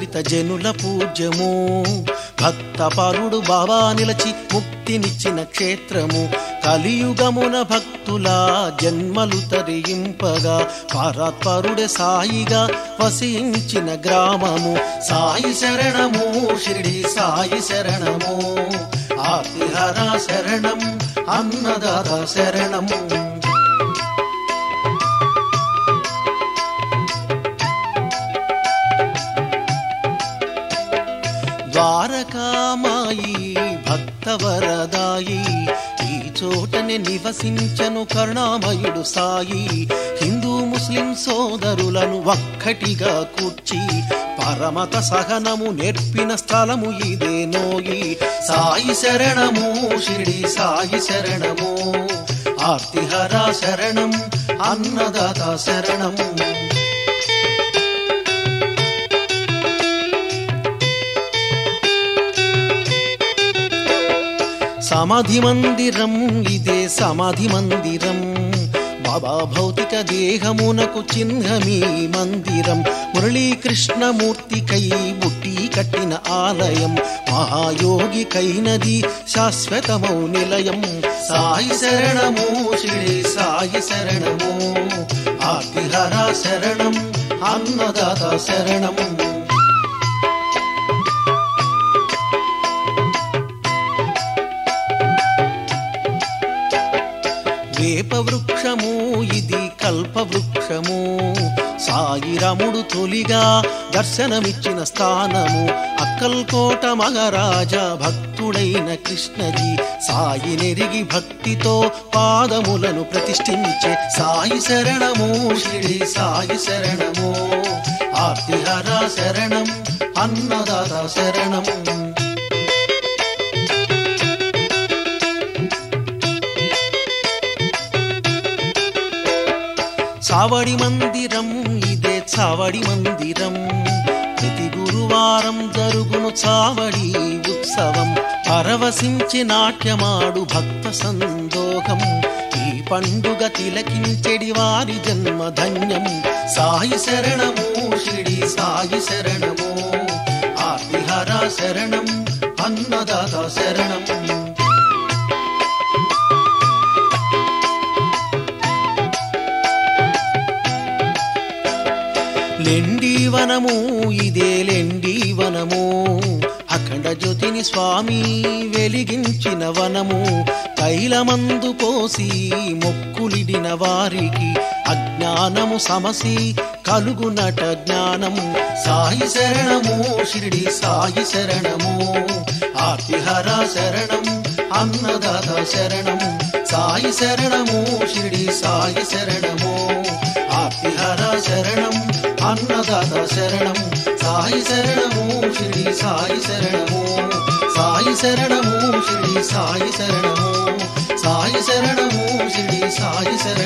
దళిత జనుల పూజ్యము భక్త పరుడు బాబా నిలచి ముక్తినిచ్చిన క్షేత్రము కలియుగమున భక్తుల జన్మలు తరింపగా పరాత్పరుడే సాయిగా వసించిన గ్రామము సాయి శరణము షిరిడి సాయి శరణము ఆతిహర శరణం అన్నదాత శరణము ద్వారకామాయి భక్తవరదాయి ఈ చోటనే నివసించను కరుణామయుడు సాయి హిందూ ముస్లిం సోదరులను ఒక్కటిగా కూర్చి పరమత సహనము నేర్పిన స్థలము ఇదే నోయి సాయి శరణము షిరిడి సాయి శరణము ఆర్తిహర శరణం అన్నదాత శరణము సమాధి మందిరం ఇదే సమాధి మందిరం బాబా భౌతిక దేహమునకు చిహ్నమీ మందిరం మురళీకృష్ణమూర్తికై బుట్టి కట్టిన ఆలయం మహాయోగికైనది శాశ్వతమౌ నిలయం సాయి శరణము శ్రీ సాయి శరణము ఆర్తిహర శరణం అన్నదాత శరణము వేప వృక్షము ఇది కల్ప వృక్షము సాయిరాముడు తొలిగా దర్శనమిచ్చిన స్థానము అక్కల్కోట మహారాజా భక్తుడైన కృష్ణజీ సాయి నెరిగి భక్తితో పాదములను ప్రతిష్ఠించే సాయి శరణము శ్రీ సాయి శరణము ఆర్తిహర శరణం అన్నదాత శరణము చావడి మందిరం ఇదే చావడి మందిరం ప్రతి గురువారం జరుగును చావడి ఉత్సవం పరవశించి నాట్యమాడు భక్త సందోహం ఈ పండుగ తిలకించెడి వారి జన్మ ధన్యం సాయి శరణము షిడి సాయి శరణము ఆర్తిహర శరణం అన్నదాత శరణం లెండి వనము ఇదే లెండి వనము అఖండ జ్యోతిని స్వామి వెలిగించిన వనము తైలమందు పోసి మొక్కులిడిన వారికి అజ్ఞానము సమసి కలుగునట జ్ఞానం సాయి శరణము షిరిడి సాయి శరణము ఆర్తిహర శరణం అన్నదాత శరణము సాయి శరణము షిరిడి సాయి శరణము ఆర్తిహర శరణం అన్నదాత శరణం సాయి శరణము శ్రీ సాయి శరణము సాయి శరణము శ్రీ సాయి శరణము సాయి శరణము శ్రీ సాయి శరణము